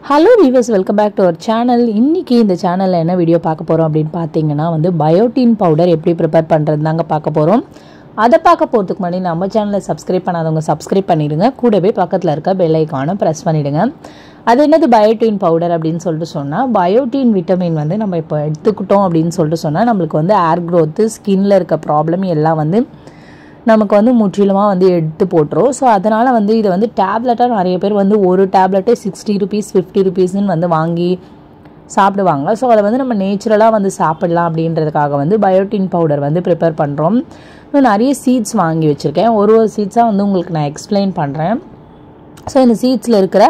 hello viewers welcome back to our channel இன்றைக்கி இந்த சேனலில் என்ன வீடியோ பார்க்க போகிறோம் அப்படின்னு பார்த்தீங்கன்னா வந்து பயோட்டின் பவுடர் எப்படி ப்ரிப்பேர் பண்ணுறது தாங்க பார்க்க போகிறோம் அதை பார்க்க போகிறதுக்கு முன்னாடி நம்ம சேனலை சப்ஸ்கிரைப் பண்ணாதவங்க சப்ஸ்கிரைப் பண்ணிடுங்க கூடவே பக்கத்தில் இருக்க பெல் ஐக்கானை ப்ரெஸ் பண்ணிவிடுங்க அது என்னது பயோட்டின் பவுடர் அப்படின்னு சொல்லிட்டு சொன்னால் பயோட்டின் விட்டமின் வந்து நம்ம இப்போ எடுத்துக்கிட்டோம் அப்படின்னு சொல்லிட்டு சொன்னால் நம்மளுக்கு வந்து ஏர் க்ரோத்து ஸ்கின்ல இருக்க ப்ராப்ளம் எல்லாம் வந்து நமக்கு வந்து முற்றிலுமாக வந்து எடுத்து போட்டுரும் ஸோ அதனால் வந்து இதை வந்து டேப்லெட்டாக நிறைய பேர் வந்து ஒரு டேப்லெட்டே சிக்ஸ்டி ருபீஸ் ஃபிஃப்டி ருபீஸ்ன்னு வந்து வாங்கி சாப்பிடுவாங்க ஸோ அதை வந்து நம்ம நேச்சுரலாக வந்து சாப்பிடலாம் அப்படின்றதுக்காக வந்து பயோட்டின் பவுடர் வந்து ப்ரிப்பேர் பண்ணுறோம் இன்னும் நிறைய சீட்ஸ் வாங்கி வச்சுருக்கேன் ஒரு ஒரு சீட்ஸாக வந்து உங்களுக்கு நான் எக்ஸ்பிளைன் பண்ணுறேன் ஸோ இந்த சீட்ஸில் இருக்கிற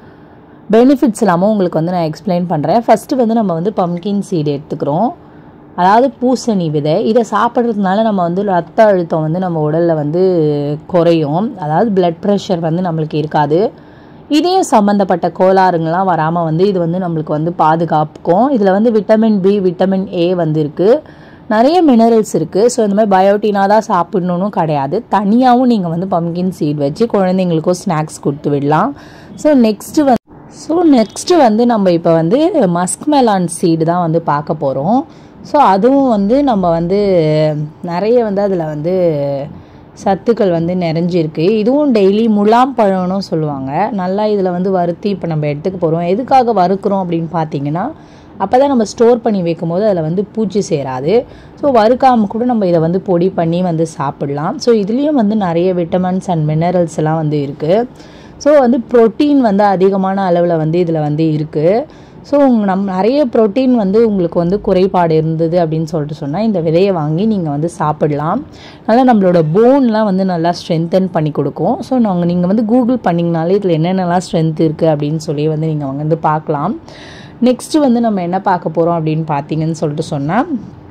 பெனிஃபிட்ஸ் இல்லாமல் உங்களுக்கு வந்து நான் எக்ஸ்பிளைன் பண்ணுறேன் ஃபஸ்ட்டு வந்து நம்ம வந்து பம்கின் சீடு எடுத்துக்கிறோம் அதாவது பூசணி விதை இதை சாப்பிட்றதுனால நம்ம வந்து ரத்த அழுத்தம் வந்து நம்ம உடலில் வந்து குறையும் அதாவது பிளட் ப்ரெஷர் வந்து நம்மளுக்கு இருக்காது இதையும் சம்மந்தப்பட்ட கோளாறுங்கள்லாம் வராமல் வந்து இது வந்து நம்மளுக்கு வந்து பாதுகாப்புக்கும் இதில் வந்து விட்டமின் பி விட்டமின் ஏ வந்து இருக்குது நிறைய மினரல்ஸ் இருக்குது ஸோ இந்த மாதிரி பயோட்டினாக தான் சாப்பிடணுன்னு கிடையாது தனியாகவும் நீங்கள் வந்து பம்கின் சீட் வச்சு குழந்தைங்களுக்கும் ஸ்நாக்ஸ் கொடுத்து விடலாம் ஸோ நெக்ஸ்ட்டு வந்து ஸோ நெக்ஸ்ட்டு வந்து நம்ம இப்போ வந்து மஸ்க் மெலான் சீடு தான் வந்து பார்க்க போகிறோம் ஸோ அதுவும் வந்து நம்ம வந்து நிறைய வந்து அதில் வந்து சத்துக்கள் வந்து நிறைஞ்சிருக்கு இதுவும் டெய்லி முலாம் பழம்னு சொல்லுவாங்க நல்லா இதில் வந்து வறுத்தி இப்போ நம்ம எடுத்துக்க போகிறோம் எதுக்காக வறுக்கிறோம் அப்படின்னு பார்த்தீங்கன்னா அப்போ தான் நம்ம ஸ்டோர் பண்ணி வைக்கும் போது அதில் வந்து பூச்சி சேராது ஸோ வறுக்காமல் கூட நம்ம இதை வந்து பொடி பண்ணி வந்து சாப்பிட்லாம் ஸோ இதுலேயும் வந்து நிறைய விட்டமின்ஸ் அண்ட் மினரல்ஸ் எல்லாம் வந்து இருக்குது ஸோ வந்து ப்ரோட்டீன் வந்து அதிகமான அளவில் வந்து இதில் வந்து இருக்குது ஸோ நம் நிறைய ப்ரோட்டீன் வந்து உங்களுக்கு வந்து குறைபாடு இருந்தது அப்படின்னு சொல்லிட்டு சொன்னால் இந்த விதையை வாங்கி நீங்கள் வந்து சாப்பிடலாம் நல்லா நம்மளோட போன்லாம் வந்து நல்லா ஸ்ட்ரென்தன் பண்ணி கொடுக்கும் ஸோ நாங்கள் நீங்கள் வந்து கூகுள் பண்ணிங்கனாலே இதில் என்னென்னலாம் ஸ்ட்ரென்த் இருக்குது அப்படின்னு சொல்லி வந்து நீங்கள் வந்து பார்க்கலாம் நெக்ஸ்ட்டு வந்து நம்ம என்ன பார்க்க போகிறோம் அப்படின்னு பார்த்தீங்கன்னு சொல்லிட்டு சொன்னால்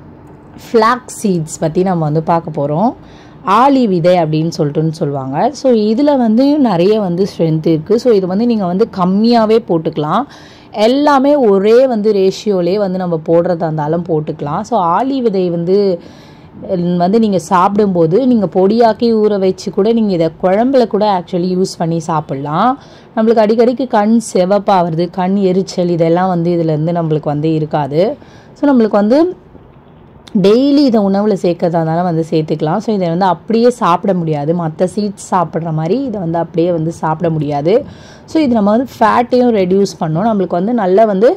ஃப்ளாக் சீட்ஸ் பற்றி நம்ம வந்து பார்க்க போகிறோம் ஆலி விதை அப்படின்னு சொல்லிட்டுன்னு சொல்லுவாங்க ஸோ இதில் வந்து நிறைய வந்து ஸ்ட்ரென்த் இருக்குது ஸோ இது வந்து நீங்கள் வந்து கம்மியாகவே போட்டுக்கலாம் எல்லாமே ஒரே வந்து ரேஷியோலே வந்து நம்ம போடுறதா இருந்தாலும் போட்டுக்கலாம் ஸோ ஆலி விதை வந்து வந்து நீங்கள் சாப்பிடும்போது நீங்கள் பொடியாக்கி ஊற வச்சு கூட நீங்கள் இதை குழம்புல கூட ஆக்சுவலி யூஸ் பண்ணி சாப்பிட்லாம் நம்மளுக்கு அடிக்கடிக்கு கண் செவப்பாகிறது கண் எரிச்சல் இதெல்லாம் வந்து இதுலேருந்து நம்மளுக்கு வந்து இருக்காது ஸோ நம்மளுக்கு வந்து டெய்லி இதை உணவில் சேர்க்கறதா இருந்தாலும் வந்து சேர்த்துக்கலாம் ஸோ இதை வந்து அப்படியே சாப்பிட முடியாது மற்ற சீட்ஸ் சாப்பிட்ற மாதிரி இதை வந்து அப்படியே வந்து சாப்பிட முடியாது ஸோ இது நம்ம வந்து ஃபேட்டையும் ரெடியூஸ் பண்ணோம் நம்மளுக்கு வந்து நல்லா வந்து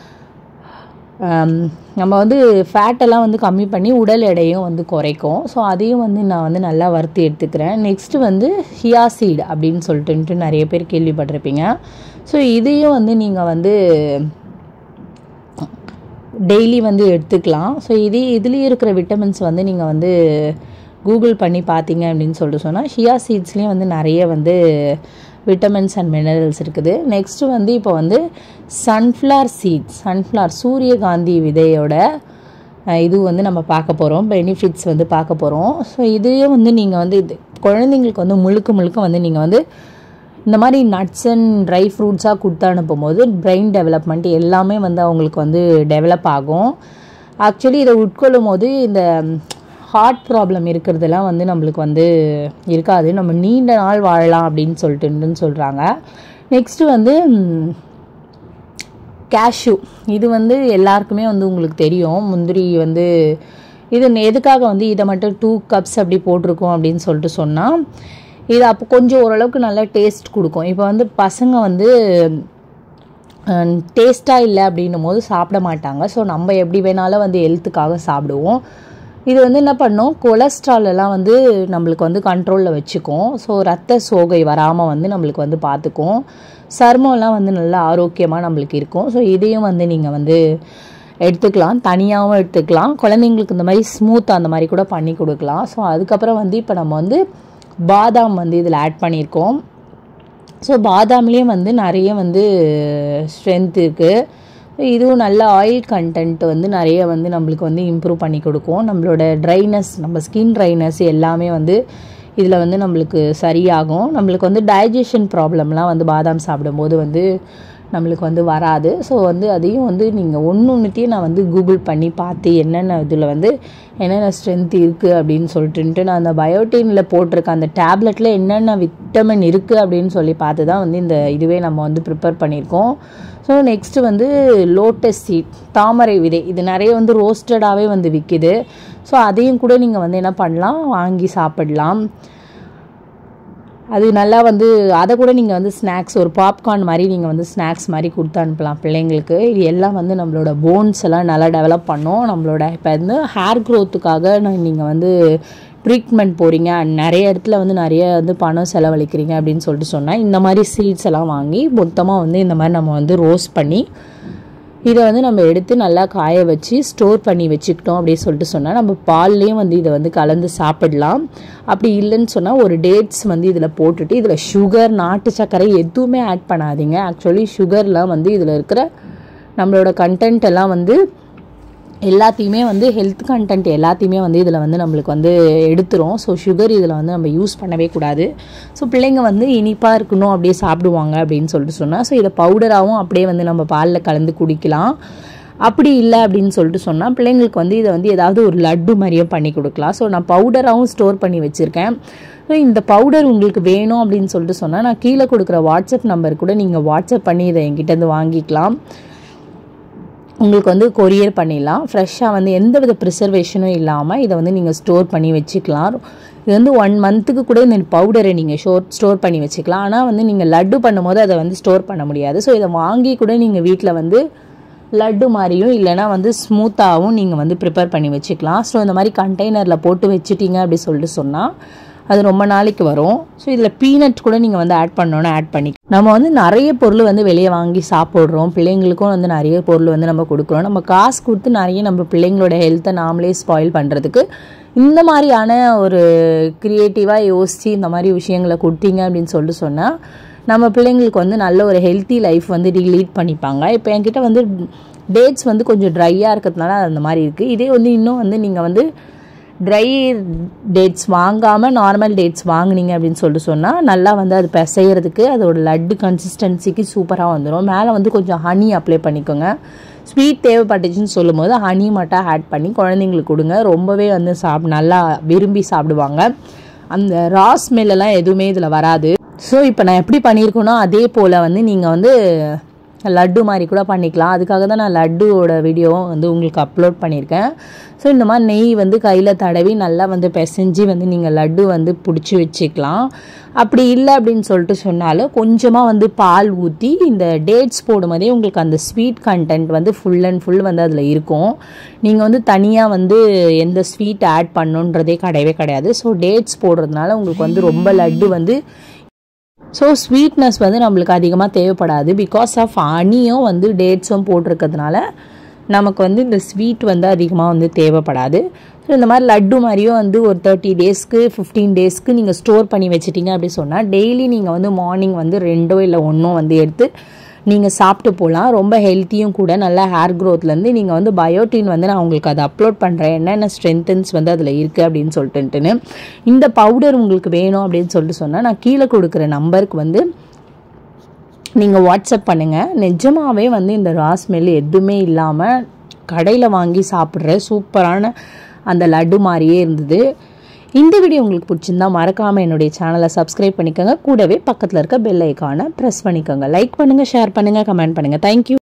நம்ம வந்து ஃபேட்டெல்லாம் வந்து கம்மி பண்ணி உடல் எடையும் வந்து குறைக்கும் ஸோ அதையும் வந்து நான் வந்து நல்லா வறுத்து எடுத்துக்கிறேன் நெக்ஸ்ட்டு வந்து ஹியாசீட் அப்படின்னு சொல்லிட்டு நிறைய பேர் கேள்விப்பட்டிருப்பீங்க ஸோ இதையும் வந்து நீங்கள் வந்து டெய்லி வந்து எடுத்துக்கலாம் ஸோ இது இதுலேயும் இருக்கிற விட்டமின்ஸ் வந்து நீங்கள் வந்து கூகுள் பண்ணி பார்த்தீங்க அப்படின்னு சொல்லிட்டு சொன்னால் ஷியா சீட்ஸ்லேயும் வந்து நிறைய வந்து விட்டமின்ஸ் அண்ட் மினரல்ஸ் இருக்குது நெக்ஸ்ட்டு வந்து இப்போ வந்து சன்ஃப்ளவர் சீட்ஸ் சன்ஃப்ளவர் சூரியகாந்தி விதையோட இது வந்து நம்ம பார்க்க போகிறோம் பெனிஃபிட்ஸ் வந்து பார்க்க போகிறோம் ஸோ இதையும் வந்து நீங்கள் வந்து இது குழந்தைங்களுக்கு வந்து முழுக்க முழுக்க வந்து நீங்கள் வந்து இந்த மாதிரி நட்ஸ் அண்ட் ட்ரை ஃப்ரூட்ஸாக கொடுத்து அனுப்பும்போது பிரெயின் டெவலப்மெண்ட் எல்லாமே வந்து அவங்களுக்கு வந்து டெவலப் ஆகும் ஆக்சுவலி இதை உட்கொள்ளும் போது இந்த ஹார்ட் ப்ராப்ளம் இருக்கிறதெல்லாம் வந்து நம்மளுக்கு வந்து இருக்காது நம்ம நீண்ட நாள் வாழலாம் அப்படின்னு சொல்லிட்டுன்னு சொல்கிறாங்க நெக்ஸ்ட்டு வந்து கேஷ்யூ இது வந்து எல்லாருக்குமே வந்து உங்களுக்கு தெரியும் முந்திரி வந்து இது எதுக்காக வந்து இதை மட்டும் டூ கப்ஸ் அப்படி போட்டிருக்கோம் அப்படின்னு சொல்லிட்டு சொன்னால் இது அப்போ கொஞ்சம் ஓரளவுக்கு நல்லா டேஸ்ட் கொடுக்கும் இப்போ வந்து பசங்க வந்து டேஸ்ட்டாக இல்லை அப்படின்னும் போது சாப்பிட மாட்டாங்க ஸோ நம்ம எப்படி வேணாலும் வந்து ஹெல்த்துக்காக சாப்பிடுவோம் இது வந்து என்ன பண்ணும் கொலஸ்ட்ரால் எல்லாம் வந்து நம்மளுக்கு வந்து கண்ட்ரோலில் வச்சுக்கும் ஸோ ரத்த சோகை வராமல் வந்து நம்மளுக்கு வந்து பார்த்துக்கும் சர்மம்லாம் வந்து நல்லா ஆரோக்கியமாக நம்மளுக்கு இருக்கும் ஸோ இதையும் வந்து நீங்கள் வந்து எடுத்துக்கலாம் தனியாகவும் எடுத்துக்கலாம் குழந்தைங்களுக்கு இந்த மாதிரி ஸ்மூத் அந்த மாதிரி கூட பண்ணி கொடுக்கலாம் ஸோ அதுக்கப்புறம் வந்து இப்போ நம்ம வந்து பாதாம் வந்து இதில் ஆட் பண்ணியிருக்கோம் ஸோ பாதாம்லேயும் வந்து நிறைய வந்து ஸ்ட்ரென்த் இருக்குது இதுவும் நல்ல ஆயில் கண்டென்ட் வந்து நிறைய வந்து நம்மளுக்கு வந்து இம்ப்ரூவ் பண்ணி கொடுக்கும் நம்மளோட ட்ரைனஸ் நம்ம ஸ்கின் ட்ரைனஸ் எல்லாமே வந்து இதில் வந்து நம்மளுக்கு சரியாகும் நம்மளுக்கு வந்து டைஜஷன் ப்ராப்ளம்லாம் வந்து பாதாம் சாப்பிடும்போது வந்து நம்மளுக்கு வந்து வராது ஸோ வந்து அதையும் வந்து நீங்கள் ஒன்று ஒன்றுத்தையும் நான் வந்து கூகுள் பண்ணி பார்த்து என்னென்ன இதில் வந்து என்னென்ன ஸ்ட்ரென்த் இருக்குது அப்படின்னு சொல்லிட்டுன்ட்டு நான் அந்த பயோட்டினில் போட்டிருக்க அந்த டேப்லெட்டில் என்னென்ன விட்டமின் இருக்குது அப்படின்னு சொல்லி பார்த்து தான் வந்து இந்த இதுவே நம்ம வந்து ப்ரிப்பேர் பண்ணியிருக்கோம் ஸோ நெக்ஸ்ட்டு வந்து லோட்டஸ் சீட் தாமரை விதை இது நிறைய வந்து ரோஸ்டடாகவே வந்து விற்கிது ஸோ அதையும் கூட நீங்கள் வந்து என்ன பண்ணலாம் வாங்கி சாப்பிடலாம் அது நல்லா வந்து அதை கூட நீங்கள் வந்து ஸ்நாக்ஸ் ஒரு பாப்கார்ன் மாதிரி நீங்கள் வந்து ஸ்நாக்ஸ் மாதிரி கொடுத்து அனுப்பலாம் பிள்ளைங்களுக்கு இது எல்லாம் வந்து நம்மளோட போன்ஸ் எல்லாம் நல்லா டெவலப் பண்ணும் நம்மளோட இப்போ வந்து ஹேர் க்ரோத்துக்காக நீங்கள் வந்து ட்ரீட்மெண்ட் போகிறீங்க நிறைய இடத்துல வந்து நிறைய வந்து பணம் செலவழிக்கிறீங்க அப்படின்னு சொல்லிட்டு சொன்னால் இந்த மாதிரி சீட்ஸ் எல்லாம் வாங்கி மொத்தமாக வந்து இந்த மாதிரி நம்ம வந்து ரோஸ்ட் பண்ணி இதை வந்து நம்ம எடுத்து நல்லா காய வச்சு ஸ்டோர் பண்ணி வச்சுக்கிட்டோம் அப்படின்னு சொல்லிட்டு சொன்னால் நம்ம பால்லேயும் வந்து இதை வந்து கலந்து சாப்பிடலாம் அப்படி இல்லைன்னு சொன்னால் ஒரு டேட்ஸ் வந்து இதில் போட்டுட்டு இதில் சுகர் நாட்டு சர்க்கரை எதுவுமே ஆட் பண்ணாதீங்க ஆக்சுவலி சுகர்லாம் வந்து இதில் இருக்கிற நம்மளோட கண்டென்ட் எல்லாம் வந்து எல்லாத்தையுமே வந்து ஹெல்த் கண்டென்ட் எல்லாத்தையுமே வந்து இதில் வந்து நம்மளுக்கு வந்து எடுத்துரும் ஸோ சுகர் இதில் வந்து நம்ம யூஸ் பண்ணவே கூடாது ஸோ பிள்ளைங்க வந்து இனிப்பாக இருக்கணும் அப்படியே சாப்பிடுவாங்க அப்படின்னு சொல்லிட்டு சொன்னால் ஸோ இதை பவுடராகவும் அப்படியே வந்து நம்ம பாலில் கலந்து குடிக்கலாம் அப்படி இல்லை அப்படின்னு சொல்லிட்டு சொன்னால் பிள்ளைங்களுக்கு வந்து இதை வந்து ஏதாவது ஒரு லட்டு மாதிரியே பண்ணி கொடுக்கலாம் ஸோ நான் பவுடராகவும் ஸ்டோர் பண்ணி வச்சுருக்கேன் ஸோ இந்த பவுடர் உங்களுக்கு வேணும் அப்படின்னு சொல்லிட்டு சொன்னால் நான் கீழே கொடுக்குற வாட்ஸ்அப் நம்பர் கூட நீங்கள் வாட்ஸ்அப் பண்ணி இதை என்கிட்ட வாங்கிக்கலாம் உங்களுக்கு வந்து கொரியர் பண்ணிடலாம் ஃப்ரெஷ்ஷாக வந்து எந்த வித ப்ரிசர்வேஷனும் இல்லாமல் இதை வந்து நீங்கள் ஸ்டோர் பண்ணி வச்சுக்கலாம் இது வந்து ஒன் மந்த்துக்கு கூட இந்த பவுடரை நீங்கள் ஷோர் ஸ்டோர் பண்ணி வச்சுக்கலாம் ஆனால் வந்து நீங்கள் லட்டு பண்ணும்போது அதை வந்து ஸ்டோர் பண்ண முடியாது ஸோ இதை வாங்கி கூட நீங்கள் வீட்டில் வந்து லட்டு மாதிரியும் இல்லைனா வந்து ஸ்மூத்தாகவும் நீங்கள் வந்து ப்ரிப்பேர் பண்ணி வச்சுக்கலாம் ஸோ இந்த மாதிரி கண்டெய்னரில் போட்டு வச்சுட்டீங்க அப்படி சொல்லிட்டு சொன்னால் அது ரொம்ப நாளைக்கு வரும் ஸோ இதில் பீனட் கூட நீங்கள் வந்து ஆட் பண்ணோன்னு ஆட் பண்ணி நம்ம வந்து நிறைய பொருள் வந்து வெளியே வாங்கி சாப்பிட்றோம் பிள்ளைங்களுக்கும் வந்து நிறைய பொருள் வந்து நம்ம கொடுக்குறோம் நம்ம காசு கொடுத்து நிறைய நம்ம பிள்ளைங்களோட ஹெல்த்தை நாமளே ஸ்பாயில் பண்ணுறதுக்கு இந்த மாதிரியான ஒரு க்ரியேட்டிவாக யோசித்து இந்த மாதிரி விஷயங்களை கொடுத்தீங்க அப்படின்னு சொல்லிட்டு சொன்னால் நம்ம பிள்ளைங்களுக்கு வந்து நல்ல ஒரு ஹெல்த்தி லைஃப் வந்து லீட் பண்ணிப்பாங்க இப்போ என்கிட்ட வந்து டேட்ஸ் வந்து கொஞ்சம் ட்ரையாக இருக்கிறதுனால அந்த மாதிரி இருக்குது இதே வந்து இன்னும் வந்து நீங்கள் வந்து ட்ரை டேட்ஸ் வாங்காமல் நார்மல் டேட்ஸ் வாங்குனீங்க அப்படின்னு சொல்லிட்டு சொன்னால் நல்லா வந்து அது பிசைகிறதுக்கு அதோட லட்டு கன்சிஸ்டன்சிக்கு சூப்பராக வந்துடும் மேலே வந்து கொஞ்சம் ஹனி அப்ளை பண்ணிக்கோங்க ஸ்வீட் தேவைப்பட்டுச்சுன்னு சொல்லும் போது ஹனி மட்டும் ஆட் பண்ணி குழந்தைங்களுக்கு கொடுங்க ரொம்பவே வந்து சாப் நல்லா விரும்பி சாப்பிடுவாங்க அந்த ரா ஸ்மெல்லாம் எதுவுமே இதில் வராது ஸோ இப்போ நான் எப்படி பண்ணியிருக்கேனோ அதே போல் வந்து நீங்கள் வந்து லட்டு மாதிரி கூட பண்ணிக்கலாம் அதுக்காக தான் நான் லட்டுவோட வீடியோவும் வந்து உங்களுக்கு அப்லோட் பண்ணியிருக்கேன் ஸோ இந்த மாதிரி நெய் வந்து கையில் தடவி நல்லா வந்து பிசைஞ்சு வந்து நீங்கள் லட்டு வந்து பிடிச்சி வச்சுக்கலாம் அப்படி இல்லை அப்படின்னு சொல்லிட்டு சொன்னாலும் கொஞ்சமாக வந்து பால் ஊற்றி இந்த டேட்ஸ் போடும்போதே உங்களுக்கு அந்த ஸ்வீட் கண்டென்ட் வந்து ஃபுல் அண்ட் ஃபுல் வந்து அதில் இருக்கும் நீங்கள் வந்து தனியாக வந்து எந்த ஸ்வீட் ஆட் பண்ணுன்றதே கிடையவே கிடையாது ஸோ டேட்ஸ் போடுறதுனால உங்களுக்கு வந்து ரொம்ப லட்டு வந்து ஸோ ஸ்வீட்னஸ் வந்து நம்மளுக்கு அதிகமாக தேவைப்படாது பிகாஸ் ஆஃப் ஹனியும் வந்து டேட்ஸும் போட்டிருக்கிறதுனால நமக்கு வந்து இந்த ஸ்வீட் வந்து அதிகமாக வந்து தேவைப்படாது ஸோ இந்த மாதிரி லட்டு மாதிரியும் வந்து ஒரு தேர்ட்டி டேஸ்க்கு ஃபிஃப்டீன் டேஸ்க்கு நீங்கள் ஸ்டோர் பண்ணி வச்சிட்டிங்க அப்படி சொன்னால் டெய்லி நீங்கள் வந்து மார்னிங் வந்து ரெண்டோ இல்லை ஒன்றோ வந்து எடுத்து நீங்கள் சாப்பிட்டு போகலாம் ரொம்ப ஹெல்த்தியும் கூட நல்ல ஹேர் க்ரோத்லேருந்து நீங்கள் வந்து பயோட்டின் வந்து நான் உங்களுக்கு அதை அப்லோட் பண்ணுறேன் என்னென்ன ஸ்ட்ரென்த்தன்ஸ் வந்து அதில் இருக்குது அப்படின்னு சொல்லிட்டுன்ட்டுன்னு இந்த பவுடர் உங்களுக்கு வேணும் அப்படின்னு சொல்லிட்டு சொன்னால் நான் கீழே கொடுக்குற நம்பருக்கு வந்து நீங்கள் வாட்ஸ்அப் பண்ணுங்கள் நிஜமாகவே வந்து இந்த ரா ஸ்மெல் எதுவுமே இல்லாமல் கடையில் வாங்கி சாப்பிட்ற சூப்பரான அந்த லட்டு மாதிரியே இருந்தது இந்த வீடியோ உங்களுக்கு பிடிச்சிருந்தா மறக்காமல் என்னுடைய சேனலை சப்ஸ்கிரைப் பண்ணிக்கோங்க கூடவே பக்கத்தில் இருக்க பெல் ஐக்கானை ப்ரெஸ் பண்ணிக்கோங்க லைக் பண்ணுங்கள் ஷேர் பண்ணுங்கள் கமெண்ட் பண்ணுங்கள் தேங்க்யூ